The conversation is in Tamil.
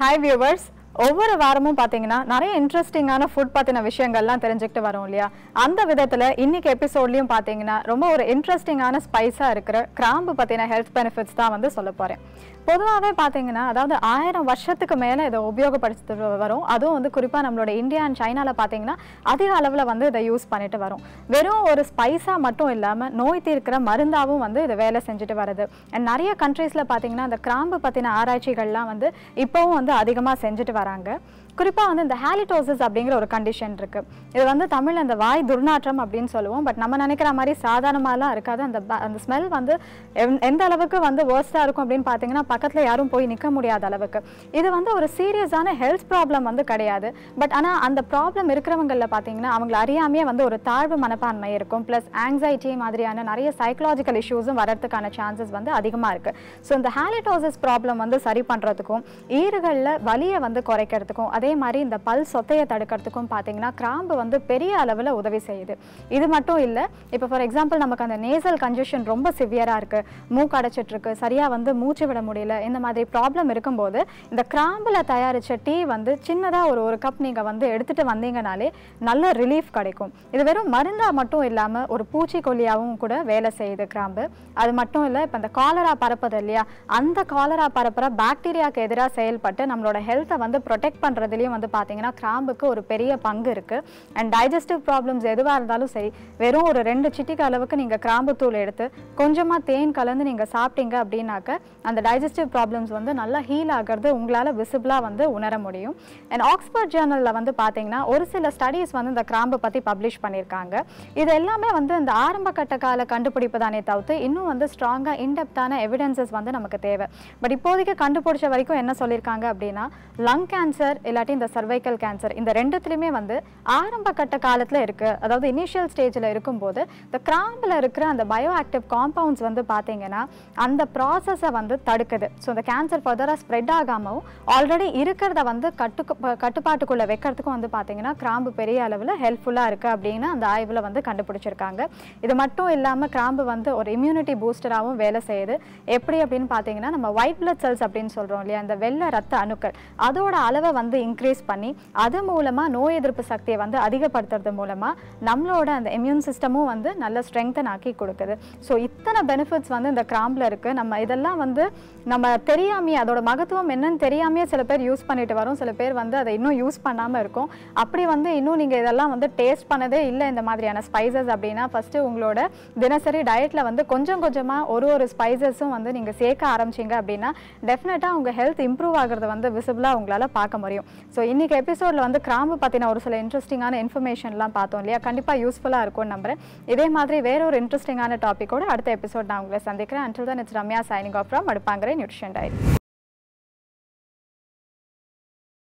ஹாய் வியூவர்ஸ் ஒவ்வொரு வாரமும் பார்த்தீங்கன்னா நிறைய இன்ட்ரெஸ்டிங்கான ஃபுட் பற்றின விஷயங்கள்லாம் தெரிஞ்சுக்கிட்டு வரோம் இல்லையா அந்த விதத்தில் இன்னைக்கு எபிசோட்லையும் பார்த்தீங்கன்னா ரொம்ப ஒரு இன்ட்ரெஸ்டிங்கான ஸ்பைஸாக இருக்கிற கிராம்பு பற்றின ஹெல்த் பெனிஃபிட்ஸ் தான் வந்து சொல்ல போகிறேன் பொதுவாகவே பார்த்தீங்கன்னா அதாவது ஆயிரம் வருஷத்துக்கு மேலே இதை உபயோகப்படுத்திட்டு வரும் அதுவும் வந்து குறிப்பாக நம்மளோட இந்தியா அண்ட் சைனாவில் பார்த்தீங்கன்னா அதிக அளவில் வந்து இதை யூஸ் பண்ணிட்டு வரும் வெறும் ஒரு ஸ்பைஸாக மட்டும் இல்லாமல் நோய் தீர்க்கிற மருந்தாகவும் வந்து இது வேலை செஞ்சுட்டு வருது அண்ட் நிறைய கண்ட்ரீஸில் பார்த்தீங்கன்னா அந்த கிராம்பு பற்றின ஆராய்ச்சிகள்லாம் வந்து இப்போவும் வந்து அதிகமாக செஞ்சுட்டு வராங்க குறிப்பாக வந்து இந்த ஹாலிடோசிஸ் அப்படிங்கிற ஒரு கண்டிஷன் இருக்கு இது வந்து தமிழ் அந்த வாய் துர்நாற்றம் அப்படின்னு சொல்லுவோம் பட் நம்ம நினைக்கிற மாதிரி சாதாரணமாலாம் இருக்காது அந்த ப- அந்த ஸ்மெல் வந்து எந்- எந்த அளவுக்கு வந்து வேர்ஸ்டாக இருக்கும் அப்படின்னு பார்த்தீங்கன்னா பக்கத்தில் யாரும் போய் நிற்க முடியாத அளவுக்கு இது வந்து ஒரு சீரியஸான ஹெல்த் ப்ராப்ளம் வந்து கிடையாது பட் ஆனால் அந்த ப்ராப்ளம் இருக்கிறவங்களில் பார்த்தீங்கன்னா அவங்களை அறியாமையே வந்து ஒரு தாழ்வு மனப்பான்மை இருக்கும் ப்ளஸ் ஆங்ஸைட்டி மாதிரியான நிறைய சைக்கலாஜிக்கல் இஷ்யூஸும் வரதுக்கான சான்சஸ் வந்து அதிகமாக இருக்குது ஸோ இந்த ஹாலிடோசிஸ் ப்ராப்ளம் வந்து சரி பண்ணுறதுக்கும் ஈறுகளில் வலியை வந்து குறைக்கிறதுக்கும் அதே மாதிரி இந்த பல் சொத்தையை தடுக்கிறதுக்கும் பார்த்தீங்கன்னா கிராம்பு வந்து பெரிய அளவில் உதவி செய்யுது இது மட்டும் இல்லை இப்போ ஃபார் எக்ஸாம்பிள் நமக்கு அந்த நேசல் கன்ஜஷன் ரொம்ப சிவியராக இருக்குது மூக்கு அடைச்சிட்டு இருக்கு சரியாக வந்து மூச்சு விட முடியல இந்த மாதிரி ப்ராப்ளம் இருக்கும்போது இந்த கிராம்பில் தயாரித்த டீ வந்து சின்னதாக ஒரு ஒரு கப் நீங்கள் வந்து எடுத்துகிட்டு வந்தீங்கனாலே நல்ல ரிலீஃப் கிடைக்கும் இது வெறும் மருந்தா மட்டும் இல்லாமல் ஒரு பூச்சிக்கொல்லியாகவும் கூட வேலை செய்யுது கிராம்பு அது மட்டும் இல்லை இப்போ இந்த காலரா பரப்புது இல்லையா அந்த காலரா பரப்புற பாக்டீரியாக்கு எதிராக செயல்பட்டு நம்மளோட ஹெல்த்தை வந்து ப்ரொடெக்ட் பண்ணுறதுலையும் வந்து பார்த்தீங்கன்னா கிராம்புக்கு ஒரு பெரிய பங்கு இருக்குது அண்ட் டைஜஸ்டிவ் ப்ராப்ளம்ஸ் எதுவாக இருந்தாலும் சரி வெறும் ஒரு ரெண்டு சிட்டிக்கு அளவுக்கு நீங்கள் கிராம்பு தூள் எடுத்து கொஞ்சமாக தேன் கலந்து நீங்கள் சாப்பிட்டீங்க அப்படின்னாக்க அந்த டைஜஸ்டிவ் ப்ராப்ளம்ஸ் வந்து நல்லா ஹீல் ஆகிறது உங்களால் விசிபிளாக வந்து உணர முடியும் அண்ட் ஆக்ஸ்போர்ட் ஜேர்னலில் வந்து பார்த்தீங்கன்னா ஒரு சில ஸ்டடீஸ் வந்து இந்த கிராம்பை பற்றி பப்ளிஷ் பண்ணியிருக்காங்க இது எல்லாமே வந்து இந்த ஆரம்ப கட்ட கால கண்டுபிடிப்பு தானே தவிர்த்து இன்னும் வந்து ஸ்ட்ராங்காக இன்டெப்த்தான எவிடன்சஸ் வந்து நமக்கு தேவை பட் இப்போதைக்கு கண்டுபிடிச்ச வரைக்கும் என்ன சொல்லியிருக்காங்க அப்படின்னா லங் கேன்சர் இல்லாட்டி இந்த சர்வைக்கல் கேன்சர் இந்த ரெண்டுத்துலையுமே வந்து ஆரம்ப கட்ட காலத்தில் இருக்குது அதாவது இனிஷியல் ஸ்டேஜில் இருக்கும்போது இந்த கிராம்பில் இருக்கிற அந்த பயோ ஆக்டிவ் காம்பவுண்ட்ஸ் வந்து பார்த்தீங்கன்னா அந்த ப்ராசஸை வந்து தடுக்குது ஸோ இந்த கேன்சர் ஃபர்தராக ஸ்ப்ரெட் ஆகாமவும் ஆல்ரெடி இருக்கிறத வந்து கட்டு கட்டுப்பாட்டுக்குள்ளே வைக்கிறதுக்கும் வந்து பார்த்தீங்கன்னா கிராம்பு பெரிய அளவில் ஹெல்ப்ஃபுல்லாக இருக்குது அப்படின்னு அந்த ஆய்வில் வந்து கண்டுபிடிச்சிருக்காங்க இது மட்டும் இல்லாமல் கிராம்பு வந்து ஒரு இம்யூனிட்டி பூஸ்டராகவும் வேலை செய்யுது எப்படி அப்படின்னு பார்த்தீங்கன்னா நம்ம ஒயிட் blood செல்ஸ் அப்படின்னு சொல்கிறோம் இல்லையா அந்த வெள்ளை ரத்த அணுக்கள் அதோட அளவை வந்து இன்க்ரீஸ் பண்ணி அது மூலமாக நோய் எதிர்ப்பு சக்தியை வந்து அதிகப்படுத்துறது மூலமாக நம்மளோட அந்த இம்யூன் சிஸ்டமும் வந்து நல்ல ஸ்ட்ரெங்தன் ஆக்கி கொடுக்குது ஸோ இத்தனை பெனிஃபிட்ஸ் வந்து இந்த கிராம்பில் இருக்குது நம்ம இதெல்லாம் வந்து நம்ம தெரியாமையே அதோட மகத்துவம் என்னன்னு தெரியாமையே சில பேர் யூஸ் பண்ணிட்டு வரோம் சில பேர் வந்து அதை இன்னும் யூஸ் பண்ணாமல் இருக்கும் அப்படி வந்து இன்னும் நீங்கள் இதெல்லாம் வந்து டேஸ்ட் பண்ணதே இல்லை இந்த மாதிரியான ஸ்பைசஸ் அப்படின்னா ஃபஸ்ட்டு உங்களோட தினசரி டயட்டில் வந்து கொஞ்சம் கொஞ்சமாக ஒரு ஒரு ஸ்பைசஸும் வந்து நீங்கள் சேர்க்க ஆரம்பிச்சீங்க அப்படின்னா டெஃபினட்டாக உங்கள் ஹெல்த் இம்ப்ரூவ் ஆகிறத வந்து விசிபிளாக உங்களால் பார்க்க முடியும் ஸோ இன்னைக்கு எபிசோடில் வந்து கிராம்பு பற்றின ஒரு சில இன்ட்ரெஸ்டிங்கான இன்ஃபர்மேஷன்லாம் பார்த்தோம் இல்லையா கண்டிப்பாக யூஸ்ஃபுல்லாக இருக்கும்னு நம்புறேன் இதே மாதிரி வேற ஒரு இன்ட்ரெஸ்டிங்கான டாப்பிக்கோட அடுத்த எபிசோட் நான் உங்களை சந்திக்கிறேன் அன்டில் தான் it's Ramya signing off from அடுப்பாங்கிற நியூட்ரிஷன் டைரி